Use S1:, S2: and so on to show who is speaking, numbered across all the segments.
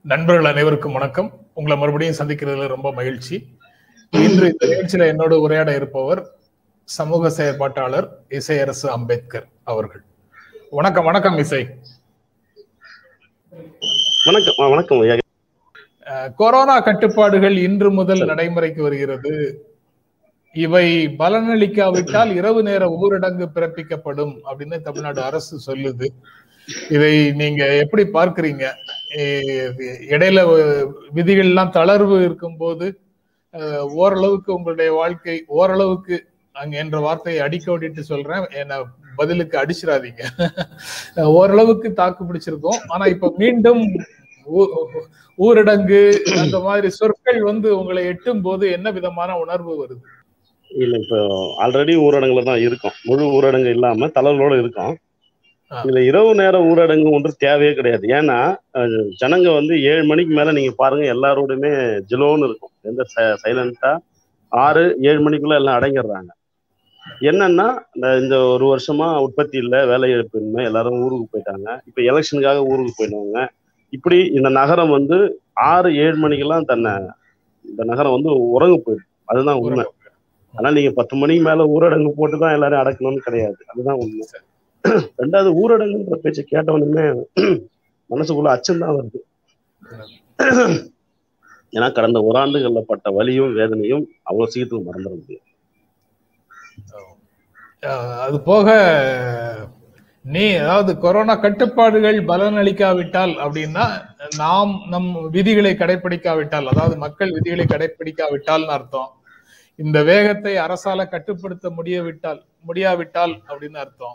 S1: நண்பர்கள் அனைவருக்கும் வணக்கம் உங்களை மறுபடியும் சந்திக்கிறதுல ரொம்ப மகிழ்ச்சி இன்று இந்த நிகழ்ச்சியில என்னோடு உரையாட இருப்பவர் சமூக செயற்பாட்டாளர் இசையரசு அம்பேத்கர் அவர்கள் வணக்கம் வணக்கம் இசை
S2: வணக்கம் ஆ, வணக்கம் ஐயா
S1: அஹ், கொரோனா கட்டுப்பாடுகள் இன்று முதல் நடைமுறைக்கு வருகிறது இவை பலனளிக்காவிட்டால் இரவு நேர ஊரடங்கு பிறப்பிக்கப்படும் அப்படின்னு தமிழ்நாடு அரசு சொல்லுது இதை நீங்க எப்படி பார்க்கறீங்க எ- இடையில விதிகள்லாம் தளர்வு இருக்கும்போது அஹ், ஓரளவுக்கு உங்களுடைய வாழ்க்கை ஓரளவுக்கு அங்க என்ற வார்த்தையை அடிக்க ஓட்டிட்டு சொல்றேன் என்ன பதிலுக்கு அடிச்சிடாதீங்க அஹ், ஓரளவுக்கு தாக்கு பிடிச்சிருக்கோம் ஆனா இப்ப மீண்டும் ஊ- ஊரடங்கு அந்த மாதிரி சொற்கள் வந்து உங்களை எட்டும் போது என்ன விதமான உணர்வு வருது
S2: இல்ல இப்போ ஆல்ரெடி ஊரடங்குல தான் இருக்கோம் முழு ஊரடங்கு இல்லாம தளர்வோட இருக்கோம்
S1: ஆ.
S2: இதுல இரவு நேர ஊரடங்கு ஒன்று தேவையே கிடையாது ஏன்னா அஹ், ஜனங்க வந்து ஏழு மணிக்கு மேல நீங்க பாருங்க எல்லாரோடையுமே ஜிலோன்னு இருக்கும் எந்த சைலண்டா ஆறு ஏழு மணிக்குள்ள எல்லாம் அடங்கிடுறாங்க என்னன்னா இந்த இந்த ஒரு வருஷமா உற்பத்தி இல்லை வேலை இழப்பின்மை எல்லாரும் ஊருக்கு போயிட்டாங்க இப்ப எலெக்ஷனுக்காக ஊருக்கு போயிடுவாங்க இப்படி இந்த நகரம் வந்து ஆறு ஏழு மணிக்கெல்லாம் தன்னை இந்த நகரம் வந்து உறங்கு போயிடும் அதுதான் உண்மை ஆனா நீங்க பத்து மணிக்கு மேல ஊரடங்கு போட்டு தான் எல்லாரும் அடக்கணும்னு கிடையாது அதுதான் உண்மை ரெண்டாவது ஊரடங்குன்ற பேச்சை கேட்டவனுமே மனசுக்குள்ள அச்சம் தான் வருது ஏன்னா கடந்த ஓராண்டுகள்ல பட்ட வலியும் வேதனையும் அவ்வளவு சீக்கிரத்துக்கு மறந்துட முடியும்
S1: அஹ் அது போக நீ அதாவது கொரோனா கட்டுப்பாடுகள் பலனளிக்காவிட்டால் அப்படின்னா நாம் நம் விதிகளை கடைபிடிக்காவிட்டால் அதாவது மக்கள் விதிகளை கடைபிடிக்காவிட்டால்னு அர்த்தம் இந்த வேகத்தை அரசால கட்டுப்படுத்த முடியவிட்டால் முடியாவிட்டால் அப்படின்னு அர்த்தம்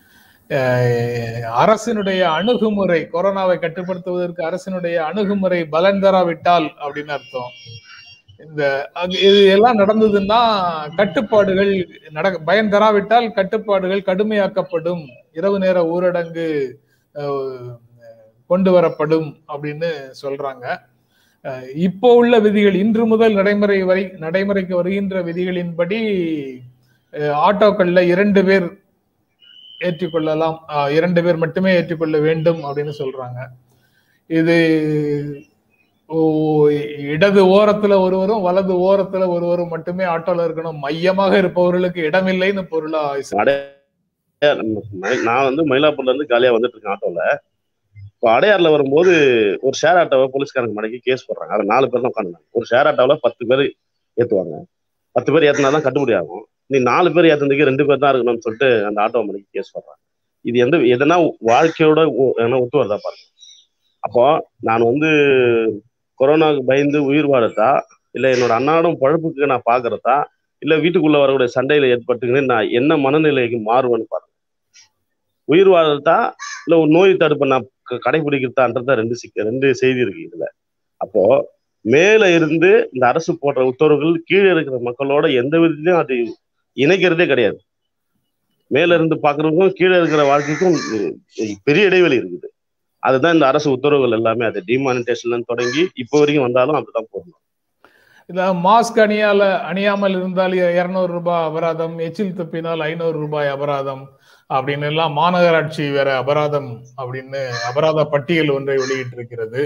S1: அஹ் அரசினுடைய அணுகுமுறை கொரோனாவை கட்டுப்படுத்துவதற்கு அரசினுடைய அணுகுமுறை பலன் தராவிட்டால் அப்படின்னு அர்த்தம் இந்த அங்க- இது எல்லாம் நடந்ததுன்னா கட்டுப்பாடுகள் நட பயன் தராவிட்டால் கட்டுப்பாடுகள் கடுமையாக்கப்படும் இரவு நேர ஊரடங்கு அஹ், கொண்டு வரப்படும் அப்படின்னு சொல்றாங்க அஹ், இப்போ உள்ள விதிகள் இன்று முதல் நடைமுறை வரை நடைமுறைக்கு வருகின்ற விதிகளின்படி அஹ், ஆட்டோக்கள்ல இரண்டு பேர் ஏற்றிக்கொள்ளலாம் அஹ், இரண்டு பேர் மட்டுமே ஏற்றிக்கொள்ள வேண்டும் அப்படின்னு சொல்றாங்க இது ஓ, இடது ஓரத்துல ஒருவரும் வலது ஓரத்துல ஒருவரும் மட்டுமே ஆட்டோல இருக்கணும் மையமாக இருப்பவர்களுக்கு இடமில்லைன்னு பொருளா இசை?
S2: ம- நான் வந்து மயிலாப்பூர்ல இருந்து காலியா வந்துட்டு இருக்கேன் ஆட்டோல இப்போ அடையாறுல வரும்போது ஒரு ஷேர் ஆட்டோவை போலீஸ்காரங்க மடக்கி கேஸ் போடுறாங்க அதுல நாலு பேர் தான் உட்காந்துருந்தாங்க ஒரு ஷேர் ஆட்டோவில் பத்து பேர் ஏத்துவாங்க பத்து பேர் ஏத்துனா தான் கட்டுப்படி ஆகும் நீ நாலு பேர் ஏத்துனதுக்கு ரெண்டு பேர் தான் இருக்கணும்னு சொல்லிட்டு அந்த ஆட்டோவை மடக்கி கேஸ் போடுறாங்க இது எந்த எதனா வாழ்க்கையோட ஒ- எதனா ஒத்து வருதா பாருங்க அப்போ நான் வந்து கொரோனாவுக்கு பயந்து உயிர் வாழத்தா இல்ல என்னோட அன்னாடம் பழப்புக்கு நான் பாக்குறதா இல்ல வீட்டுக்குள்ள வரக்கூடிய சண்டையில ஏற்பட்டுங்கன்னு நான் என்ன மனநிலைக்கு மாறுவேன்னு பாருங்க உயிர் வாழறதா இல்ல ஒரு நோய் தடுப்பை நான் க- கடைபிடிக்கிறதான்றத ரெண்டு சிக்க ரெண்டு செய்தி இருக்கு இதுல அப்போ மேல இருந்து இந்த அரசு போடுற உத்தரவுகள் கீழே இருக்கிற மக்களோட எந்த விதத்திலையும் அது இணைக்கிறதே கிடையாது மேல இருந்து பாக்குறவங்களுக்கும் கீழே இருக்கிற வாழ்க்கைக்கும் உம், பெரிய இடைவெளி இருக்குது அதுதான் இந்த அரசு உத்தரவுகள் எல்லாமே அது டிமானிட்டேஷன்ல தொடங்கி இப்போ வரைக்கும் வந்தாலும் அப்படிதான் போடணும்
S1: இல்ல மாஸ்க் அணியால அணியாமல் இருந்தால் இருநூறு ரூபாய் அபராதம் எச்சில் துப்பினால் ஐநூறு ரூபாய் அபராதம் அப்படின்னு எல்லாம் மாநகராட்சி வேற அபராதம் அப்படின்னு அபராத பட்டியல் ஒன்றை வெளியிட்டு இருக்கிறது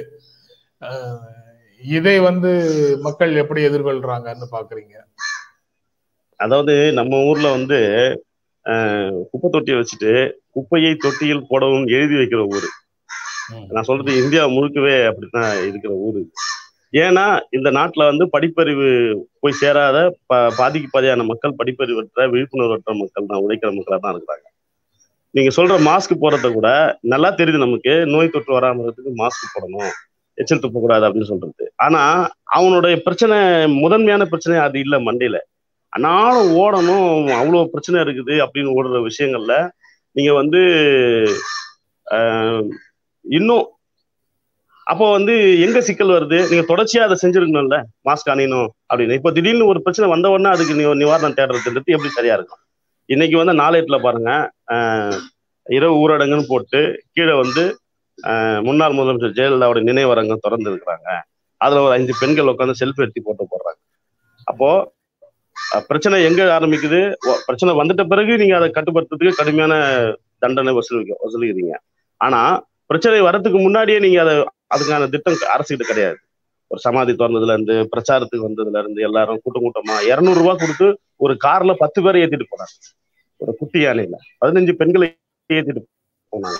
S1: இதை வந்து மக்கள் எப்படி எதிர்கொள்றாங்கன்னு பாக்குறீங்க
S2: அதாவது நம்ம ஊர்ல வந்து அஹ், குப்பை தொட்டியை வச்சுட்டு குப்பையை தொட்டியில் போடவும் எழுதி வைக்கிற ஊர் நான் சொல்றது இந்தியா முழுக்கவே அப்படித்தான் இருக்கிற ஊரு ஏன்னா இந்த நாட்டுல வந்து படிப்பறிவு போய் சேராத ப பாதிக்கு பாதியான மக்கள் படிப்பறிவற்ற விழிப்புணர்வற்ற மக்கள் தான் உழைக்கிற மக்களா தான் இருக்கிறாங்க நீங்க சொல்ற மாஸ்க் போடுறத கூட நல்லா தெரியுது நமக்கு நோய் தொற்று வராம இருக்கிறதுக்கு மாஸ்க் போடணும் எச்சல் துப்பக்கூடாது அப்படின்னு சொல்றது ஆனா அவனுடைய பிரச்சனை முதன்மையான பிரச்சனை அது இல்ல மண்டையில ஆனாலும் ஓடணும் அவ்வளோ பிரச்சனை இருக்குது அப்படின்னு ஓடுற விஷயங்கள்ல நீங்க வந்து ஆஹ், இன்னும் அப்போ வந்து எங்க சிக்கல் வருது நீங்க தொடர்ச்சியா அதை செஞ்சிருக்கணும்ல மாஸ்க் அணியணும் அப்படின்னு இப்போ திடீர்னு ஒரு பிரச்சனை வந்த உடனே அதுக்கு நீ நிவாரணம் தேடுறதுன்றது எப்படி சரியா இருக்கும் இன்னைக்கு வந்து நாளேட்டுல பாருங்க ஆஹ், இரவு ஊரடங்குன்னு போட்டு கீழே வந்து ஆஹ், முன்னாள் முதலமைச்சர் ஜெயலலிதாவோட நினைவரங்கம் திறந்து இருக்கிறாங்க அதுல ஒரு அஞ்சு பெண்கள் உட்காந்து செல்ஃபி எடுத்து போட்டு போடுறாங்க அப்போ அஹ், பிரச்சனை எங்க ஆரம்பிக்குது ஒ- பிரச்சனை வந்துட்ட பிறகு நீங்க அதை கட்டுப்படுத்துறதுக்கு கடுமையான தண்டனை வசூலிக்க வசூலிக்கிறீங்க ஆனா பிரச்சனை வரதுக்கு முன்னாடியே நீங்க அதை அதுக்கான திட்டம் அரசுகிட்ட கிடையாது ஒரு சமாதி திறந்ததுல இருந்து பிரச்சாரத்துக்கு வந்ததுல இருந்து எல்லாரும் கூட்டம் கூட்டமா இருநூறு ரூபாய் கொடுத்து ஒரு கார்ல பத்து பேரை ஏத்திட்டு போனாங்க ஒரு குட்டி யானையில பதினஞ்சு பெண்களை ஏத்திட்டு போனாங்க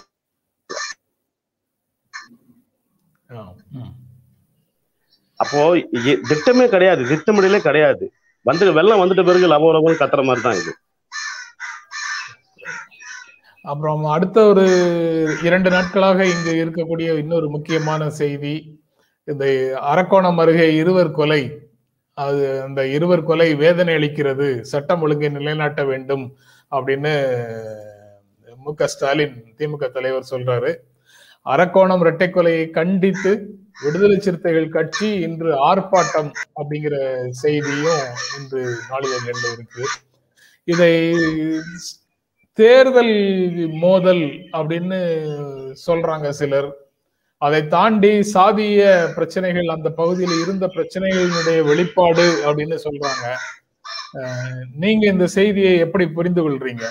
S1: ஆ, ம்.
S2: அப்போ இ- திட்டமே கிடையாது திட்டமிடலே கிடையாது வந்து வெள்ளம் வந்துட்ட பிறகு லவோ லவோன்னு கத்துற மாதிரி தான் இது
S1: அப்புறம் அடுத்த ஒரு இரண்டு நாட்களாக இங்கு இருக்கக்கூடிய இன்னொரு முக்கியமான செய்தி இந்த அரக்கோணம் அருகே இருவர் கொலை அது அந்த இருவர் கொலை வேதனை அளிக்கிறது சட்டம் ஒழுங்கை நிலைநாட்ட வேண்டும் அப்படின்னு மு க ஸ்டாலின் திமுக தலைவர் சொல்றாரு அரக்கோணம் இரட்டை கொலையை கண்டித்து விடுதலை சிறுத்தைகள் கட்சி இன்று ஆர்ப்பாட்டம் அப்படிங்கிற செய்தியும் இன்று நாளிதழ்கள்ல இருக்கு இதை தேர்தல் மோதல் அப்படின்னு சொல்றாங்க சிலர் அதை தாண்டி சாதிய பிரச்சனைகள் அந்த பகுதியில் இருந்த பிரச்சனைகளினுடைய வெளிப்பாடு அப்படின்னு சொல்றாங்க அஹ் நீங்க இந்த செய்தியை எப்படி புரிந்து கொள்றீங்க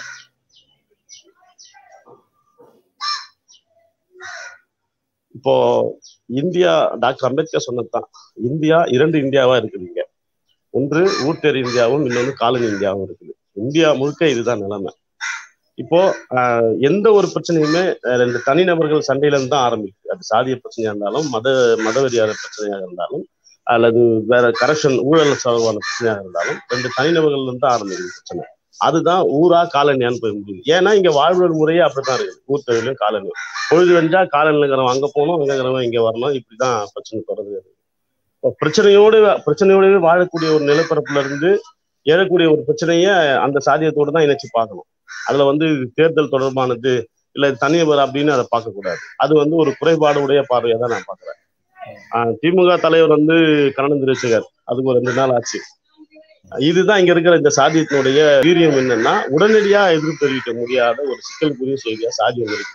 S2: இப்போ இந்தியா டாக்டர் அம்பேத்கர் சொன்னதுதான் இந்தியா இரண்டு இந்தியாவா இருக்குது இங்க ஒன்று ஊட்டேர் இந்தியாவும் இன்னொன்று காலனி இந்தியாவும் இருக்குது இந்தியா முழுக்க இதுதான் நிலைமை இப்போ ஆஹ், எந்த ஒரு பிரச்சனையுமே அஹ், ரெண்டு தனிநபர்கள் சண்டையில இருந்து தான் ஆரம்பிக்குது அது சாதிய பிரச்சனையா இருந்தாலும் மத மதவெறியாத பிரச்சனையாக இருந்தாலும் அல்லது வேற கரப்ஷன் ஊழல் சார்பான பிரச்சனையாக இருந்தாலும் ரெண்டு தனிநபர்கள்ல இருந்து தான் ஆரம்பிக்குது பிரச்சனை அதுதான் ஊரா காலனியான்னு போய் முடியுது ஏன்னா இங்க வாழ்வியல் முறையே அப்படித்தான் இருக்குது ஊர் தெருவிலும் காலனியும் பொழுது வெஞ்சா காலநிலைங்கிறவன் அங்க போகணும் அங்கங்கிறவன் இங்க வரணும் இப்படிதான் பிரச்சனை தொடர்ந்து இருக்கு. இப்போ பிரச்சனையோடு பிரச்சனையோடவே வாழக்கூடிய ஒரு நிலப்பரப்புல இருந்து எழக்கூடிய ஒரு பிரச்சனைய அந்த சாதியத்தோடு தான் இணைச்சு பார்க்கணும் அதுல வந்து தேர்தல் தொடர்பானது இல்ல தனிநபர் அப்படின்னு அதை பார்க்க கூடாது அது வந்து ஒரு குறைபாடு உடைய பார்வையா தான் நான் பாக்குறேன் ஆஹ் திமுக தலைவர் வந்து கரணம் தெரிவிச்சுக்கார் அதுக்கு ஒரு ரெண்டு நாள் ஆச்சு இதுதான் இங்க இருக்கிற இந்த சாதியத்தினுடைய வீரியம் என்னன்னா உடனடியா எதிர்ப்பு தெரிவிக்க முடியாத ஒரு சிக்கலுக்குரிய செய்தியா சாதியம் இருக்கு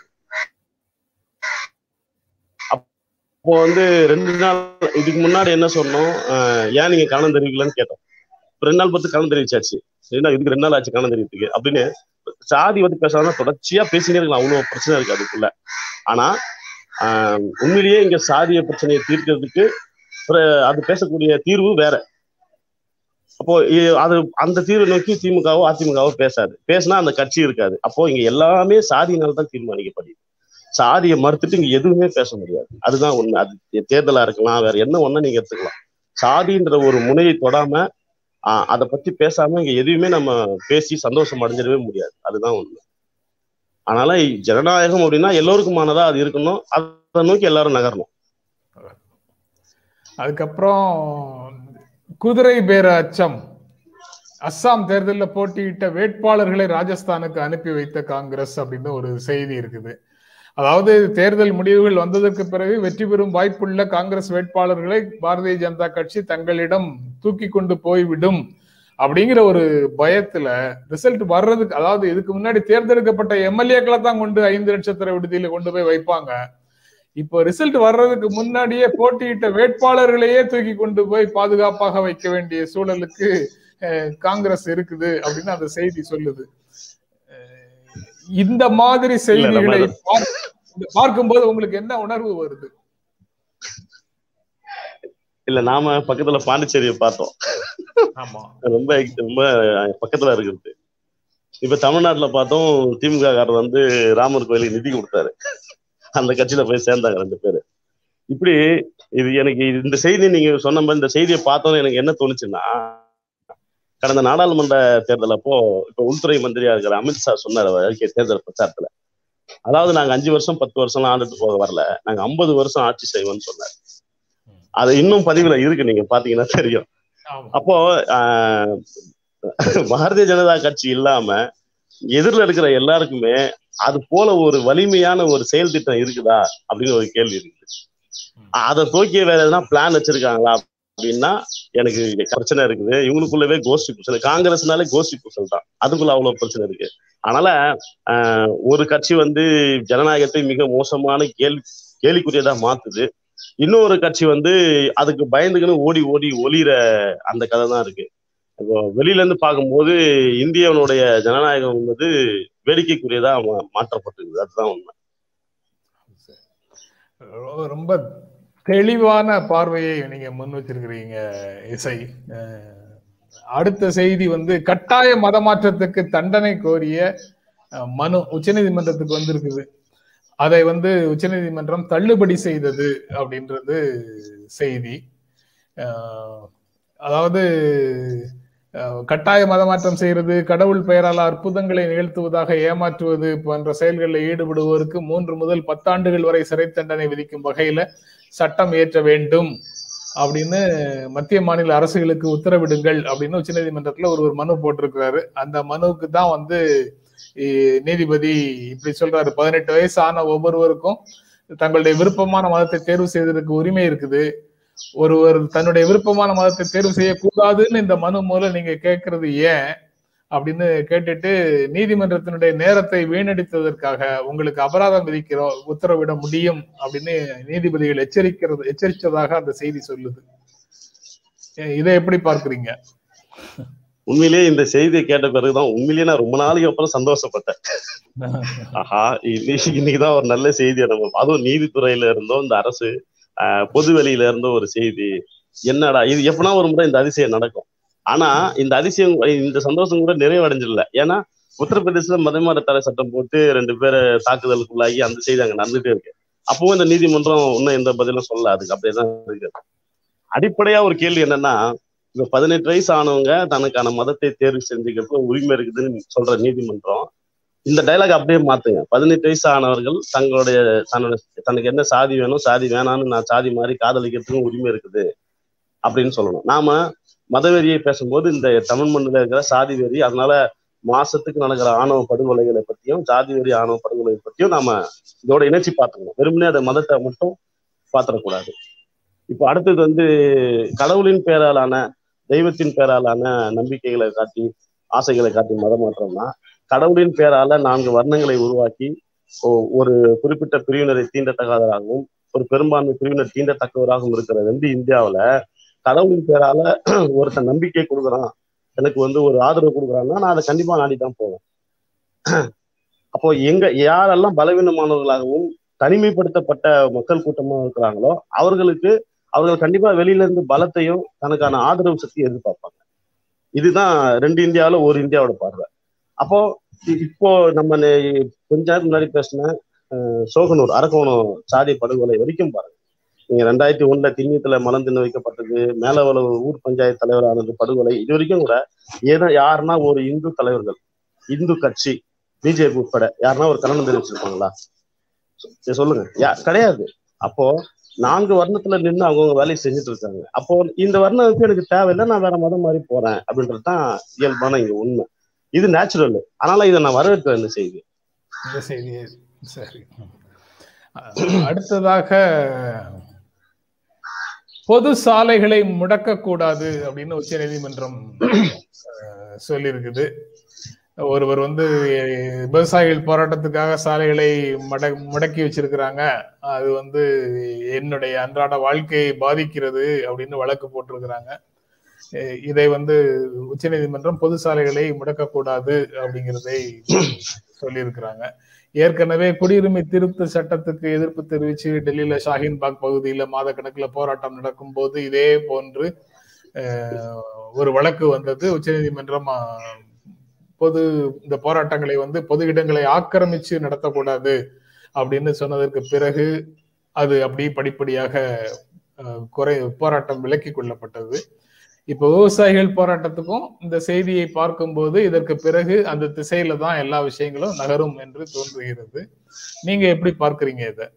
S2: அப்போ வந்து ரெண்டு நாள் இதுக்கு முன்னாடி என்ன சொன்னோம் ஆஹ் ஏன் நீங்க கவனம் தெரிவிக்கலன்னு கேட்டோம் இப்ப ரெண்டு நாள் பார்த்து கவனம் தெரிவிச்சாச்சு என்ன இதுக்கு ரெண்டு நாள் ஆச்சு கவனம் தெரிவித்துக்கு அப்படின்னு சாதி வந்து பேசாம தொடர்ச்சியா பேசினே இருக்கலாம் அவ்வளவு பிரச்சனை இருக்கு அதுக்குள்ள ஆனா ஆஹ் உண்மையிலேயே இங்க சாதிய பிரச்சனையை தீர்க்கிறதுக்கு பிற- அது பேசக்கூடிய தீர்வு வேற அப்போ இ- அது அந்த தீர்வை நோக்கி திமுகவோ அதிமுகவோ பேசாது பேசினா அந்த கட்சி இருக்காது அப்போ இங்க எல்லாமே சாதியினால தான் தீர்மானிக்கப்படுது சாதியை மறுத்துட்டு இங்க எதுவுமே பேச முடியாது அதுதான் உண்மை அது தேர்தலா இருக்கலாம் வேற என்ன ஒண்ணா நீங்க எடுத்துக்கலாம் சாதின்ற ஒரு முனையை தொடாம ஆஹ் அதை பத்தி பேசாம இங்க எதுவுமே நம்ம பேசி சந்தோஷம் அடைஞ்சிடவே முடியாது அதுதான் உண்மை அதனால ஜனநாயகம் அப்படின்னா எல்லோருக்குமானதா அது இருக்கணும் அதை நோக்கி எல்லாரும் நகரணும்
S1: அதுக்கப்புறம் குதிரை பேர அச்சம் அஸ்ஸாம் தேர்தலில் போட்டியிட்ட வேட்பாளர்களை ராஜஸ்தானுக்கு அனுப்பி வைத்த காங்கிரஸ் அப்படின்னு ஒரு செய்தி இருக்குது அதாவது தேர்தல் முடிவுகள் வந்ததற்கு பிறகு வெற்றி பெறும் வாய்ப்புள்ள காங்கிரஸ் வேட்பாளர்களை பாரதிய ஜனதா கட்சி தங்களிடம் தூக்கி கொண்டு போய்விடும் அப்படிங்கிற ஒரு பயத்துல ரிசல்ட் வர்றதுக்கு அதாவது இதுக்கு முன்னாடி தேர்ந்தெடுக்கப்பட்ட எம்எல்ஏக்களை தான் கொண்டு ஐந்து நட்சத்திர விடுதியில கொண்டு போய் வைப்பாங்க இப்போ ரிசல்ட் வர்றதுக்கு முன்னாடியே போட்டியிட்ட வேட்பாளர்களையே தூக்கி கொண்டு போய் பாதுகாப்பாக வைக்க வேண்டிய சூழலுக்கு அஹ், காங்கிரஸ் இருக்குது அப்படின்னு அந்த செய்தி சொல்லுது அஹ், இந்த மாதிரி செய்திகளை
S2: நம்ம-
S1: பார்க்க- பார்க்கும்போது உங்களுக்கு என்ன உணர்வு வருது
S2: இல்ல நாம பக்கத்துல பாண்டிச்சேரியை பார்த்தோம்
S1: ஆமா
S2: ரொம்ப ரொம்ப பக்கத்துல இருக்குது இப்ப தமிழ்நாட்டுல பார்த்தோம் திமுக காரர் வந்து ராமர் கோயிலுக்கு நிதி கொடுத்தாரு அந்த கட்சியில போய் சேர்ந்தாங்க ரெண்டு பேரு இப்படி இது எனக்கு இந்த செய்தி நீங்க சொன்ன மாதிரி இந்த செய்தியை பார்த்தோம் எனக்கு என்ன தோணுச்சுன்னா கடந்த நாடாளுமன்ற தேர்தல் அப்போ இப்ப உள்துறை மந்திரியா இருக்கிற அமித்ஷா சொன்னார் அவர் அறிக்கை தேர்தல் பிரச்சாரத்துல அதாவது நாங்க அஞ்சு வருஷம் பத்து வருஷம் ஆண்டுட்டு போக வரல நாங்க ஐம்பது வருஷம் ஆட்சி செய்வோம்னு சொன்னார் அது இன்னும் பதிவுல இருக்கு நீங்க பாத்தீங்கன்னா தெரியும்
S1: ஆமா
S2: அப்போ ஆஹ், பாரதிய ஜனதா கட்சி இல்லாம எதிரில் இருக்கிற எல்லாருக்குமே அது போல ஒரு வலிமையான ஒரு செயல் திட்டம் இருக்குதா அப்படின்னு ஒரு கேள்வி இருக்கு அதை தூக்கிய வேற எதனா பிளான் வச்சிருக்காங்களா அப்படின்னா எனக்கு பிரச்சனை இருக்குது இவங்களுக்குள்ளவே கோஷ்டி பூசல் காங்கிரஸ்னாலே கோஷ்டி பூசல் தான் அதுக்குள்ள அவ்வளவு பிரச்சனை இருக்கு அதனால ஆஹ், ஒரு கட்சி வந்து ஜனநாயகத்தை மிக மோசமான கேள்வி கேலிக்குரியதா மாத்துது இன்னொரு கட்சி வந்து அதுக்கு பயந்துக்குன்னு ஓடி ஓடி ஒளிர அந்த கதை தான் இருக்கு இப்போ வெளியில இருந்து பார்க்கும்போது இந்தியாவுடைய ஜனநாயகம் என்பது வேடிக்கைக்குரியதா மா- மாற்றப்பட்டிருக்குது அதுதான் உண்மை
S1: ரொ- ரொம்ப தெளிவான பார்வையை நீங்க முன் வச்சிருக்கிறீங்க இசை அஹ், அடுத்த செய்தி வந்து கட்டாய மதமாற்றத்துக்கு தண்டனை கோரிய அஹ், மனு உச்சநீதிமன்றத்துக்கு வந்திருக்குது அதை வந்து உச்சநீதிமன்றம் தள்ளுபடி செய்தது அப்படின்றது செய்தி அஹ், அதாவது அஹ், கட்டாய மதமாற்றம் செய்யறது கடவுள் பெயரால் அற்புதங்களை நிகழ்த்துவதாக ஏமாற்றுவது போன்ற செயல்களில் ஈடுபடுவோருக்கு மூன்று முதல் பத்தாண்டுகள் வரை சிறை தண்டனை விதிக்கும் வகையில சட்டம் இயற்ற வேண்டும் அப்படின்னு மத்திய மாநில அரசுகளுக்கு உத்தரவிடுங்கள் அப்படின்னு உச்சநீதிமன்றத்துல ஒரு ஒரு மனு போட்டிருக்கிறாரு அந்த மனுவுக்கு தான் வந்து இ- நீதிபதி இப்படி சொல்றாரு பதினெட்டு வயசு ஆன ஒவ்வொருவருக்கும் தங்களுடைய விருப்பமான மதத்தை தேர்வு செய்வதற்கு உரிமை இருக்குது ஒருவர் தன்னுடைய விருப்பமான மதத்தை தேர்வு செய்யக்கூடாதுன்னு இந்த மனு மூலம் நீங்க கேட்கறது ஏன் அப்படின்னு கேட்டுட்டு நீதிமன்றத்தினுடைய நேரத்தை வீணடித்ததற்காக உங்களுக்கு அபராதம் விதிக்கிறோம் உத்தரவிட முடியும் அப்படின்னு நீதிபதிகள் எச்சரிக்கிறது எச்சரித்ததாக அந்த செய்தி சொல்லுது எ- இதை எப்படி பார்க்கறீங்க
S2: உண்மையிலேயே இந்த செய்தியை கேட்ட பிறகுதான் உண்மையிலேயே நான் ரொம்ப நாளைக்கு அப்புறம் சந்தோஷப்பட்டேன் ஆஹா இன்னைக்கு இன்னைக்குதான் ஒரு நல்ல செய்தியை நம்ம அதுவும் நீதித்துறையில இருந்தோம் இந்த அரசு ஆஹ், பொது வெளியில இருந்தோ ஒரு செய்தி என்னடா இது எப்பனா ஒரு முறை இந்த அதிசயம் நடக்கும் ஆனா இந்த அதிசயம் இந்த சந்தோஷம் கூட நிறைவடைஞ்சிடல ஏன்னா உத்தரப்பிரதேசல மதமார தடை சட்டம் போட்டு ரெண்டு பேரை தாக்குதலுக்குள்ளாகி அந்த செய்தி அங்க நடந்துட்டே இருக்கு அப்பவும் இந்த நீதிமன்றம் இன்னும் எந்த பதிலும் சொல்ல அதுக்கு அப்படியேதான் இருக்கு அடிப்படையா ஒரு கேள்வி என்னன்னா இப்ப பதினெட்டு வயசு ஆனவங்க தனக்கான மதத்தை தேர்வு செஞ்சுக்கிறதுக்கு உரிமை இருக்குதுன்னு சொல்ற நீதிமன்றம் இந்த டைலாக் அப்படியே மாத்துங்க பதினெட்டு வயசு ஆனவர்கள் தங்களுடைய தன்னோட தனக்கு என்ன சாதி வேணும் சாதி வேணாம்னு நான் சாதி மாதிரி காதலிக்கிறதுக்கும் உரிமை இருக்குது அப்படின்னு சொல்லணும் நாம மதவெறியை பேசும்போது இந்த தமிழ் மண்ணில் இருக்கிற சாதி வெறி அதனால மாசத்துக்கு நடக்கிற ஆணவ படுகொலைகளை பத்தியும் ஜாதி வெறி ஆணவ படுகொலை பத்தியும் நாம இதோட இணைச்சி பார்த்துக்கணும் வெறுமனே அந்த மதத்தை மட்டும் பாத்திரக்கூடாது இப்போ அடுத்தது வந்து கடவுளின் பேராலான தெய்வத்தின் பேராலான நம்பிக்கைகளை காட்டி ஆசைகளை காட்டி மதம் மாற்றம்னா கடவுளின் பேரால நான்கு வர்ணங்களை உருவாக்கி ஒ- ஒரு குறிப்பிட்ட பிரிவினரை தீண்டத்தகாதவராகவும் ஒரு பெரும்பான்மை பிரிவினர் தீண்டத்தக்கவராகவும் இருக்கிற வந்து இந்தியாவுல கடவுளின் பேரால ஒருத்தன் நம்பிக்கை கொடுக்குறான் எனக்கு வந்து ஒரு ஆதரவு கொடுக்குறான்னா நான் அதை கண்டிப்பா நாடி தான் போவேன் அப்போ எங்க யாரெல்லாம் பலவீனமானவர்களாகவும் தனிமைப்படுத்தப்பட்ட மக்கள் கூட்டமா இருக்கிறாங்களோ அவர்களுக்கு அவர்கள் கண்டிப்பா வெளியில இருந்து பலத்தையும் தனக்கான ஆதரவு சக்தியை எதிர்பார்ப்பாங்க இதுதான் ரெண்டு இந்தியாவுல ஒரு இந்தியாவோட பார்வை அப்போ இ- இப்போ நம்ம நே- கொஞ்ச நேரம் முன்னாடி பேசின அஹ், சோகனூர் அரக்கோணம் சாதி படுகொலை வரைக்கும் பாருங்க நீங்க ரெண்டாயிரத்தி ஒண்ணுல திண்ணியத்துல மலம் தின்னு வைக்கப்பட்டது மேலவளவு ஊர் பஞ்சாயத்து தலைவரானது படுகொலை இது வரைக்கும் கூட ஏதோ யாருன்னா ஒரு இந்து தலைவர்கள் இந்து கட்சி பிஜேபி உட்பட யாருன்னா ஒரு கலந்து தெரிவிச்சிருப்பாங்களா சரி, சொல்லுங்க யா கிடையாது அப்போ நான்கு வர்ணத்துல நின்று அவங்கவுங்க வேலையை செஞ்சுட்டு இருக்காங்க அப்போ இந்த வர்ணத்துக்கு எனக்கு தேவையில்லை நான் வேற மதம் மாதிரி போறேன் அப்படின்றது தான் இயல்பான இங்க உண்மை இது நேச்சுரல் அதனால இதை நான் வரவேற்கிறேன் இந்த செய்தி
S1: இந்த செய்தியை சரி அடுத்ததாக பொது சாலைகளை முடக்கக்கூடாது அப்படின்னு உச்ச நீதிமன்றம் சொல்லியிருக்குது ஒருவர் வந்து அஹ், விவசாயிகள் போராட்டத்துக்காக சாலைகளை மட முடக்கி வச்சிருக்கிறாங்க அது வந்து என்னுடைய அன்றாட வாழ்க்கையை பாதிக்கிறது அப்படின்னு வழக்கு போட்டிருக்கிறாங்க அஹ், இதை வந்து உச்சநீதிமன்றம் பொது சாலைகளை முடக்கக்கூடாது அப்படிங்கிறதை சொல்லியிருக்கிறாங்க ஏற்கனவே குடியுரிமை திருத்த சட்டத்துக்கு எதிர்ப்பு தெரிவித்து டெல்லியில ஷாஹின் பாக் பகுதியில மாத கணக்குல போராட்டம் நடக்கும் போது இதே போன்று அஹ், ஒரு வழக்கு வந்தது உச்சநீதிமன்றம் அஹ், பொது இந்த போராட்டங்களை வந்து பொது இடங்களை ஆக்கிரமிச்சு நடத்தக்கூடாது அப்படின்னு சொன்னதற்கு பிறகு அது அப்படி படிப்படியாக அஹ், குறை போராட்டம் விலக்கி கொள்ளப்பட்டது இப்ப விவசாயிகள் போராட்டத்துக்கும் இந்த செய்தியை பார்க்கும்போது இதற்கு பிறகு அந்த திசையில தான் எல்லா விஷயங்களும் நகரும் என்று தோன்றுகிறது நீங்க எப்படி பார்க்கறீங்க இத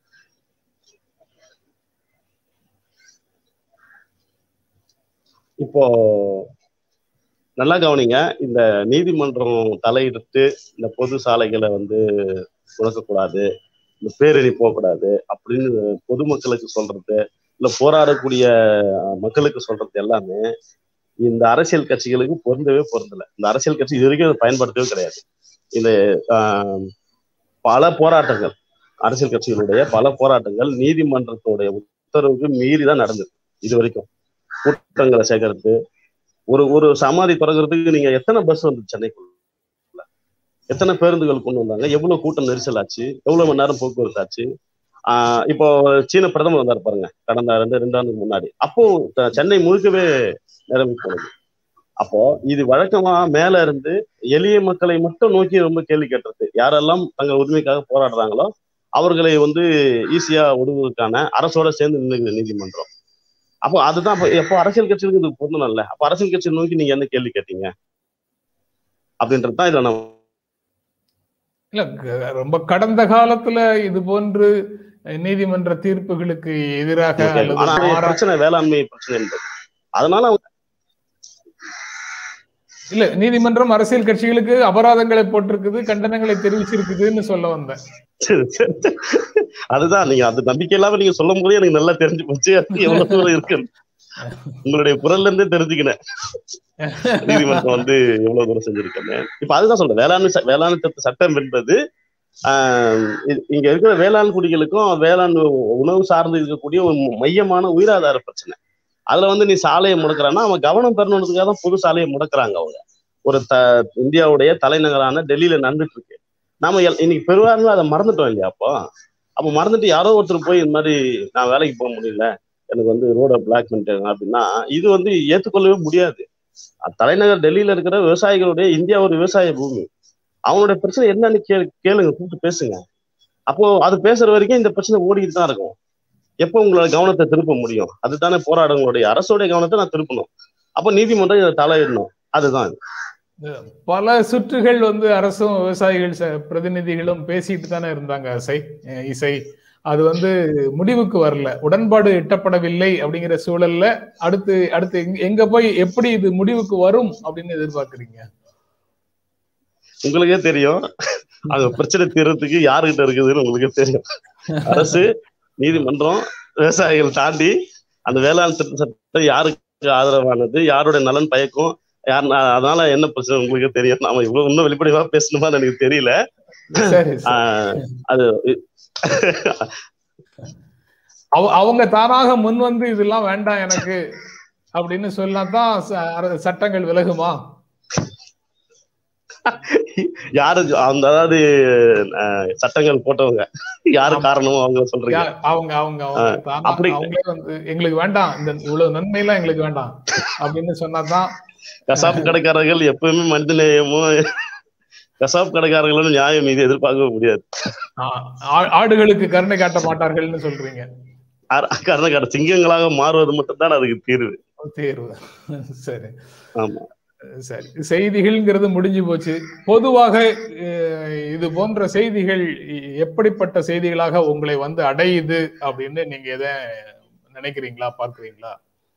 S2: இப்போ நல்லா கவனிங்க இந்த நீதிமன்றம் தலையிட்டு இந்த பொது சாலைகளை வந்து முடக்கக்கூடாது இந்த பேரணி போகக்கூடாது அப்படின்னு பொதுமக்களுக்கு சொல்றது இல்ல போராடக்கூடிய அஹ், மக்களுக்கு சொல்றது எல்லாமே இந்த அரசியல் கட்சிகளுக்கு பொருந்தவே பொருந்தல இந்த அரசியல் கட்சி இது வரைக்கும் அதை பயன்படுத்தவே கிடையாது இந்த ஆஹ், பல போராட்டங்கள் அரசியல் கட்சிகளுடைய பல போராட்டங்கள் நீதிமன்றத்துடைய உத்தரவுக்கு மீறி தான் நடந்தது இது வரைக்கும் கூட்டங்களை சேர்க்கறது ஒரு ஒரு சமாதி தொடங்குறதுக்கு நீங்க எத்தனை பஸ் வந்து சென்னைக்குள்ள எத்தனை பேருந்துகள் கொண்டு வந்தாங்க எவ்வளவு கூட்டம் நெரிசல் ஆச்சு எவ்வளவு மணி நேரம் போக்குவரத்து ஆச்சு ஆஹ் இப்போ சீன பிரதமர் வந்தார் பாருங்க கடந்த ரெண்டு ரெண்டு ஆண்டுக்கு முன்னாடி அப்போ த- சென்னை முழுக்கவே நிரம்பி போனது அப்போ இது வழக்கமா மேல இருந்து எளிய மக்களை மட்டும் நோக்கி ரொம்ப கேள்வி கேட்டுறது யாரெல்லாம் தங்கள் உரிமைக்காக போராடுறாங்களோ அவர்களை வந்து ஈஸியா விடுவதற்கான அரசோட சேர்ந்து நின்று நீதிமன்றம் அப்போ அதுதான் அப்போ எப்போ அரசியல் கட்சிகளுக்கு இது பொருந்தணும் இல்ல அப்போ அரசியல் கட்சியை நோக்கி நீங்க என்ன கேள்வி கேட்டீங்க அப்படின்றது தான் இதுல நான்
S1: இல்ல க- ரொம்ப கடந்த காலத்துல இது போன்று அஹ், நீதிமன்ற தீர்ப்புகளுக்கு எதிராக
S2: கேள்வி.
S1: அல்லது
S2: ஆனா
S1: மாறா-
S2: பிரச்சனை வேளாண்மை பிரச்சனை என்பது அதனால அவங்க
S1: இல்ல நீதிமன்றம் அரசியல் கட்சிகளுக்கு அபராதங்களை போட்டிருக்குது கண்டனங்களை தெரிவிச்சிருக்குதுன்னு சொல்ல வந்தேன்
S2: சரி, சரி, சரி. அதுதான் நீங்க அது நம்பிக்கை இல்லாம நீங்க சொல்லும் போதே எனக்கு நல்லா தெரிஞ்சு போச்சு அது எவ்வளவு தூரம் இருக்கு உங்களுடைய குரல்ல இருந்தே தெரிஞ்சுக்கினேன் நீதிமன்றம் வந்து எவ்வளவு தூரம் செஞ்சிருக்கேன்னு இப்ப அதுதான் சொல்றேன் வேளாண்மை ச- வேளாண் திருத்த சட்டம் என்பது ஆஹ் இ- இங்க இருக்கிற வேளாண் குடிகளுக்கும் வேளாண் உணவு சார்ந்து இருக்கக்கூடிய ஒரு மையமான உயிராதார பிரச்சனை அதுல வந்து நீ சாலையை முடக்கிறான்னா அவன் கவனம் பெறணுன்றதுக்காக தான் புது சாலையை முடக்குறாங்க அவங்க ஒரு த இந்தியாவுடைய தலைநகரான டெல்லியில நடந்துட்டு இருக்கு நாம எல்- இன்னைக்கு பெரும்பான்மை அதை மறந்துட்டோம் இல்லையா அப்போ அப்போ மறந்துட்டு யாரோ ஒருத்தர் போய் இந்த மாதிரி நான் வேலைக்கு போக முடியல எனக்கு வந்து ரோட பிளாக் பண்ணிட்டாங்க அப்படின்னா இது வந்து ஏற்றுக்கொள்ளவே முடியாது அஹ் தலைநகர் டெல்லியில இருக்கிற விவசாயிகளுடைய இந்தியா ஒரு விவசாய பூமி அவங்களுடைய பிரச்சனை என்னன்னு கே கேளுங்க கூப்பிட்டு பேசுங்க அப்போ அது பேசுற வரைக்கும் இந்த பிரச்சனை ஓடிக்கிட்டு தான் இருக்கும் எப்போ உங்களோட கவனத்தை திருப்ப முடியும் அதுதானே போராட்டங்களுடைய அரசோடைய கவனத்தை நான் திருப்பணும் அப்போ நீதிமன்றம் இதை தலையிடணும் அதுதான் இது.
S1: பல சுற்றுகள் வந்து அரசும் விவசாயிகள் ச- பிரதிநிதிகளும் பேசிட்டு தானே இருந்தாங்க இசை அஹ் இசை அது வந்து முடிவுக்கு வரல உடன்பாடு எட்டப்படவில்லை அப்படிங்கிற சூழல்ல அடுத்து அடுத்து எங்க- எங்க போய் எப்படி இது முடிவுக்கு வரும் அப்படின்னு எதிர்பார்க்கறீங்க
S2: உங்களுக்கே தெரியும் அங்க பிரச்சனை தீர்றதுக்கு யாருகிட்ட இருக்குதுன்னு உங்களுக்கே தெரியும் அரசு நீதிமன்றம் விவசாயிகள் தாண்டி அந்த வேளாண் திருத்த சட்டம் யாருக்கு ஆதரவானது யாருடைய நலன் பயக்கும் யார் அதனால என்ன பிரச்சனை உங்களுக்கே தெரியும் நாம இவ்வளவு இன்னும் வெளிப்படையா பேசணுமான்னு எனக்கு தெரியல
S1: சரி சரி.
S2: ஆஹ் அது
S1: அவ- அவங்க தானாக முன் வந்து இதெல்லாம் வேண்டாம் எனக்கு அப்படின்னு சொன்னா தான் ச- அர- சட்டங்கள் விலகுமா
S2: யாரு அந்த அதாவது ஆஹ் சட்டங்கள் போட்டவங்க யாரு காரணமோ அவங்க சொல்றீங்க
S1: யா- அவங்க அவங்க அவங்க தானா-
S2: அப்படி-
S1: அவங்களே வந்து எங்களுக்கு வேண்டாம் இந்த இவ்வளவு நன்மை எல்லாம் எங்களுக்கு வேண்டாம் அப்படின்னு சொன்னாதான்
S2: கசாப்பு கடைக்காரர்கள் எப்பவுமே மனித நேயமும் கசாப்பு கடைக்காரர்களும் நியாயம் மீது எதிர்பார்க்க முடியாது
S1: ஆ- ஆ- ஆடுகளுக்கு கருணை காட்ட மாட்டார்கள்னு சொல்றீங்க
S2: கர்ணக்கார சிங்கங்களாக மாறுவது மட்டும்தான் அதுக்கு தீர்வு
S1: தேர்வு சரி
S2: ஆமா
S1: சரி செய்திகள்ங்கிறது முடிஞ்சு போச்சு பொதுவாக அஹ், இது போன்ற செய்திகள் எப்படிப்பட்ட செய்திகளாக உங்களை வந்து அடையுது அப்படின்னு நீங்க எதை நினைக்கிறீங்களா பார்க்கறீங்களா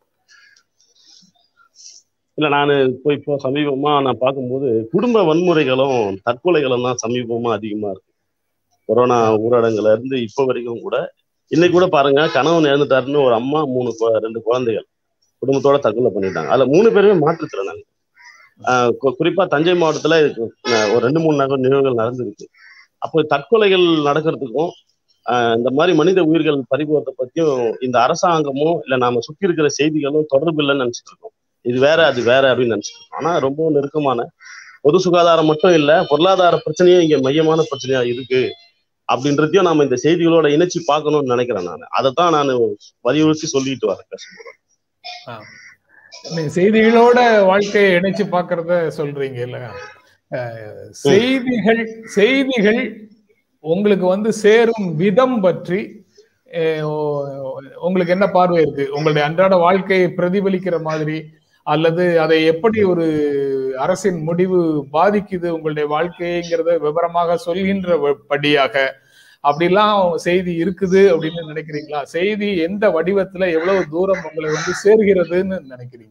S2: இல்ல நான் இப்போ இப்போ சமீபமா நான் பார்க்கும்போது குடும்ப வன்முறைகளும் தற்கொலைகளும் தான் சமீபமா அதிகமா இருக்கு கொரோனா ஊரடங்குல இருந்து இப்போ வரைக்கும் கூட இன்னைக்கு கூட பாருங்க கணவன் இறந்துட்டாருன்னு ஒரு அம்மா மூணு கொ- ரெண்டு குழந்தைகள் குடும்பத்தோட தற்கொலை பண்ணிட்டாங்க அதுல மூணு பேருமே மாற்றுத்திறனாங்க ஆஹ் கு- குறிப்பா தஞ்சை மாவட்டத்துல இதுக்கு, அஹ், ஒரு ரெண்டு மூணு நகர் நிகழ்வுகள் நடந்திருக்கு அப்போ தற்கொலைகள் நடக்கிறதுக்கும் ஆஹ் இந்த மாதிரி மனித உயிர்கள் பறிபோறதை பத்தியும் இந்த அரசாங்கமும் இல்ல நாம சுத்தி இருக்கிற செய்திகளும் தொடர்பு இல்லைன்னு நினைச்சிட்டு இருக்கோம் இது வேற அது வேற அப்படின்னு நினைச்சிட்டு இருக்கோம் ஆனா ரொம்ப நெருக்கமான பொது சுகாதாரம் மட்டும் இல்ல பொருளாதார பிரச்சனையும் இங்க மையமான பிரச்சனையா இருக்கு அப்படின்றதையும் நாம இந்த செய்திகளோட இணைச்சு பார்க்கணும்னு நினைக்கிறேன் நான் அதை தான் நான் வலியுறுத்தி சொல்லிட்டு வரேன் பேசும்போது
S1: நீங்க செய்திகளோட வாழ்க்கையை இணைச்சு பார்க்கறத சொல்றீங்க இல்ல அஹ், செய்திகள் செய்திகள் உங்களுக்கு வந்து சேரும் விதம் பற்றி அஹ், ஓ- உங்களுக்கு என்ன பார்வை இருக்கு உங்களுடைய அன்றாட வாழ்க்கையை பிரதிபலிக்கிற மாதிரி அல்லது அதை எப்படி ஒரு அரசின் முடிவு பாதிக்குது உங்களுடைய வாழ்க்கைங்கிறத விவரமாக சொல்கின்ற வ- படியாக அப்படிலாம் செய்தி இருக்குது அப்படின்னு நினைக்கிறீங்களா செய்தி எந்த வடிவத்துல எவ்வளவு தூரம் உங்களை வந்து சேர்கிறதுன்னு நினைக்கிறீங்க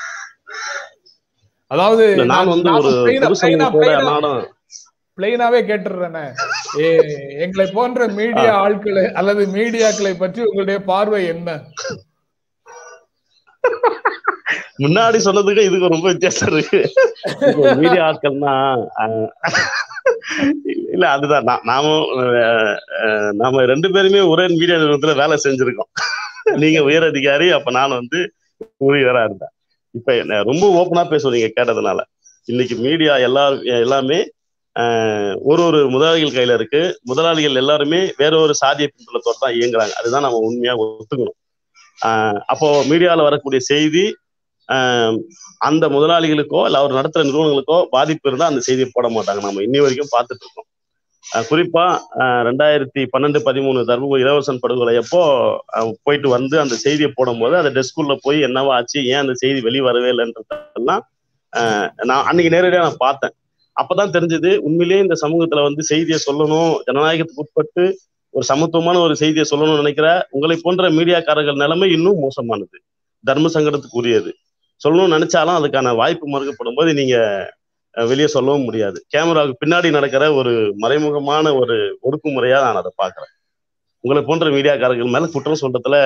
S1: அதாவது
S2: இல்ல, நான் வந்து ஒரு பொது சமூகத்தோட நானும்
S1: பிளைனாவே கேட்டுறேனே ஏ எங்களை போன்ற மீடியா ஆட்களை அல்லது மீடியாக்களை பற்றி உங்களுடைய பார்வை என்ன
S2: முன்னாடி சொன்னதுக்கு இதுக்கு ரொம்ப வித்தியாசம் இருக்கு இப்போ மீடியா ஆட்கள்னா ஆஹ், இல்ல அதுதான் நா- நாமும் ஆஹ், ஆஹ், நாம ரெண்டு பேருமே ஒரே மீடியா நிறுவனத்துல வேலை செஞ்சிருக்கோம் நீங்க உயர் அதிகாரி அப்ப நான் வந்து உரியவரா இருந்தேன் இப்ப என்ன ரொம்ப ஓப்பனா பேசுவோம் நீங்க கேட்டதுனால இன்னைக்கு மீடியா எல்லா எல்லாமே ஆஹ் ஒரு ஒரு முதலாளிகள் கையில இருக்கு முதலாளிகள் எல்லாருமே வேற ஒரு சாதிய பின்புலத்தோடு தான் இயங்குறாங்க அதுதான் நம்ம உண்மையா ஒத்துக்கணும் ஆஹ் அப்போ மீடியால வரக்கூடிய செய்தி ஆஹ் அந்த முதலாளிகளுக்கோ இல்ல அவர் நடத்துற நிறுவனங்களுக்கோ பாதிப்பு இருந்தா அந்த செய்தியை போட மாட்டாங்க நம்ம இன்னி வரைக்கும் பார்த்துட்டு இருக்கோம் ஆஹ் குறிப்பா ஆஹ் ரெண்டாயிரத்தி பன்னெண்டு பதிமூணு தர்மபுரி இளவரசன் படுகொலை அப்போ ஆஹ் போயிட்டு வந்து அந்த செய்தியை போடும்போது அந்த டெஸ்குள்ள போய் என்னவா ஆச்சு ஏன் அந்த செய்தி வெளி வரவே இல்லைன்றதெல்லாம் ஆஹ் நான் அன்னைக்கு நேரடியா நான் பார்த்தேன் அப்பதான் தெரிஞ்சது உண்மையிலேயே இந்த சமூகத்துல வந்து செய்தியை சொல்லணும் ஜனநாயகத்துக்கு உட்பட்டு ஒரு சமத்துவமான ஒரு செய்தியை சொல்லணும்னு நினைக்கிற உங்களை போன்ற மீடியாக்காரர்கள் நிலைமை இன்னும் மோசமானது தர்ம சங்கடத்துக்கு உரியது சொல்லணும்னு நினைச்சாலும் அதுக்கான வாய்ப்பு மறுக்கப்படும் போது நீங்க அஹ், வெளியே சொல்லவும் முடியாது கேமராவுக்கு பின்னாடி நடக்கிற ஒரு மறைமுகமான ஒரு ஒடுக்குமுறையா நான் அதை பாக்குறேன் உங்களை போன்ற மீடியாக்காரர்கள் மேல குற்றம் சொல்றதுல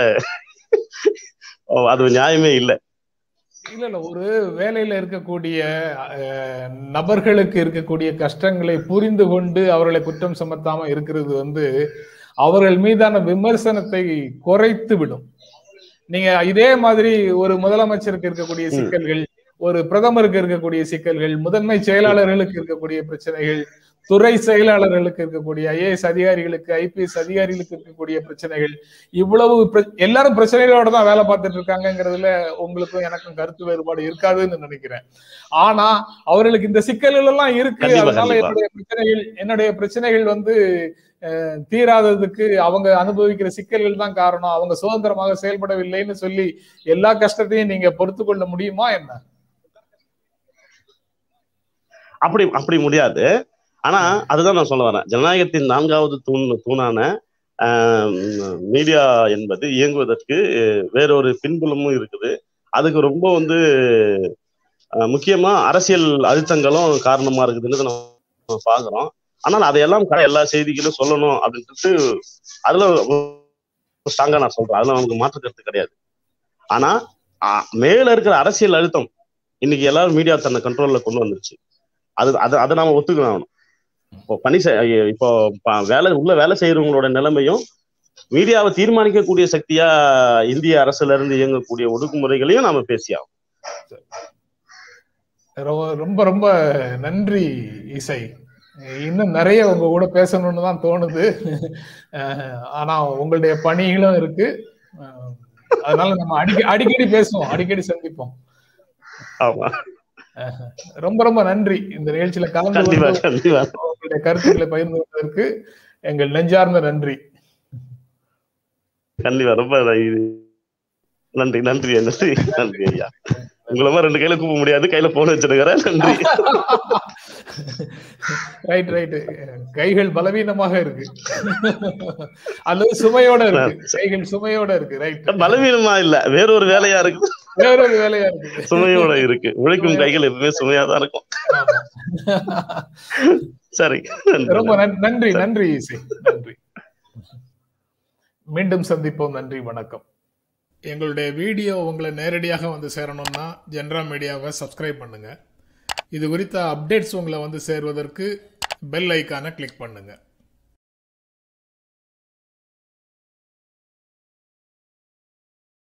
S2: அது நியாயமே இல்லை
S1: இல்ல இல்ல ஒரு வேலையில இருக்கக்கூடிய அஹ், நபர்களுக்கு இருக்கக்கூடிய கஷ்டங்களை புரிந்து கொண்டு அவர்களை குற்றம் சுமத்தாம இருக்கிறது வந்து அவர்கள் மீதான விமர்சனத்தை குறைத்து விடும் நீங்க இதே மாதிரி ஒரு முதலமைச்சருக்கு இருக்கக்கூடிய
S2: ம்.
S1: சிக்கல்கள் ஒரு பிரதமருக்கு இருக்கக்கூடிய சிக்கல்கள் முதன்மை செயலாளர்களுக்கு இருக்கக்கூடிய பிரச்சனைகள் துறை செயலாளர்களுக்கு இருக்கக்கூடிய ஐஏஎஸ் அதிகாரிகளுக்கு ஐபிஎஸ் அதிகாரிகளுக்கு இருக்கக்கூடிய பிரச்சனைகள் இவ்வளவு பிர- எல்லாரும் பிரச்சனைகளோட தான் வேலை பார்த்துட்டு இருக்காங்கங்கிறதுல உங்களுக்கும் எனக்கும் கருத்து வேறுபாடு இருக்காதுன்னு நினைக்கிறேன் ஆனா அவர்களுக்கு இந்த சிக்கல்கள் எல்லாம் இருக்கு
S2: கண்டிப்பா,
S1: அதனால
S2: கண்டிப்பா.
S1: என்னுடைய பிரச்சனைகள் என்னுடைய பிரச்சனைகள் வந்து அஹ், தீராததுக்கு அவங்க அனுபவிக்கிற சிக்கல்கள் தான் காரணம் அவங்க சுதந்திரமாக செயல்படவில்லைன்னு சொல்லி எல்லா கஷ்டத்தையும் நீங்க பொறுத்து கொள்ள முடியுமா என்ன
S2: அப்படி அப்படி முடியாது ஆனா அதுதான் நான் சொல்ல வரேன் ஜனநாயகத்தின் நான்காவது தூண் தூணான மீடியா என்பது இயங்குவதற்கு வேறொரு பின்புலமும் இருக்குது அதுக்கு ரொம்ப வந்து அஹ், முக்கியமா அரசியல் அழுத்தங்களும் காரணமா இருக்குதுன்னு நம்ம பாக்குறோம் ஆனால் அதையெல்லாம் கடை எல்லா செய்திகளும் சொல்லணும் அப்படின்ட்டு அதுல ஸ்ட்ராங்கா நான் சொல்றேன் அதுல நமக்கு மாற்று கருத்து கிடையாது ஆனா அஹ், மேல இருக்கிற அரசியல் அழுத்தம் இன்னைக்கு எல்லாரும் மீடியா தன்னை கண்ட்ரோல்ல கொண்டு வந்துருச்சு அது அது அதை நாம ஒத்துக்கணும் இப்போ பணி செய்- இப்போ ப- வேலை உள்ள வேலை செய்யறவங்களோட நிலைமையும் மீடியாவை தீர்மானிக்கக்கூடிய சக்தியா இந்திய அரசுல இருந்து இயங்கக்கூடிய ஒடுக்குமுறைகளையும் நாம பேசியாகும்
S1: ரொ- ரொம்ப ரொம்ப நன்றி இசை இன்னும் நிறைய உங்க கூட பேசணும்னு தான் தோணுது அஹ், ஆனா உங்களுடைய பணிகளும் இருக்கு அஹ், அதனால நம்ம அடிக்க அடிக்கடி பேசுவோம் அடிக்கடி சந்திப்போம்
S2: ஆமா
S1: ரொம்ப ரொம்ப நன்றி இந்த நிகழ்ச்சியில கலந்து
S2: கண்டிப்பா
S1: கொண்டு
S2: கண்டிப்பா
S1: உங்களுடைய கருத்துக்களை பகிர்ந்து கொண்டதற்கு எங்கள் நெஞ்சார்ந்த நன்றி
S2: கண்டிப்பா ரொம்ப இது- நன்றி நன்றி நன்றி நன்றி ஐயா உங்களை மாதிரி ரெண்டு கையில கூப்ப முடியாது கையில போன் வச்சிருக்கிறேன் நன்றி
S1: ரைட் ரைட் கைகள் பலவீனமாக இருக்கு அல்லது சுமையோட இருக்கு கைகள் சுமையோட இருக்கு ரைட்
S2: பலவீனமா இல்ல வேறொரு வேலையா இருக்கு
S1: வேறொரு வேலையா இருக்கு
S2: சுமையோட இருக்கு உழைக்கும் கைகள் எப்பவுமே சுமையா தான் இருக்கும்
S1: ஆமா.
S2: சரி நன்றி.
S1: ரொம்ப நன்- நன்றி நன்றி இசை நன்றி மீண்டும் சந்திப்போம் நன்றி வணக்கம் எங்களுடைய வீடியோ உங்களை நேரடியாக வந்து சேரணும்னா ஜென்ரா மீடியாவை சப்ஸ்கிரைப் பண்ணுங்க இது குறித்த அப்டேட்ஸ் உங்களை வந்து சேர்வதற்கு பெல் ஐக்கானை கிளிக் பண்ணுங்க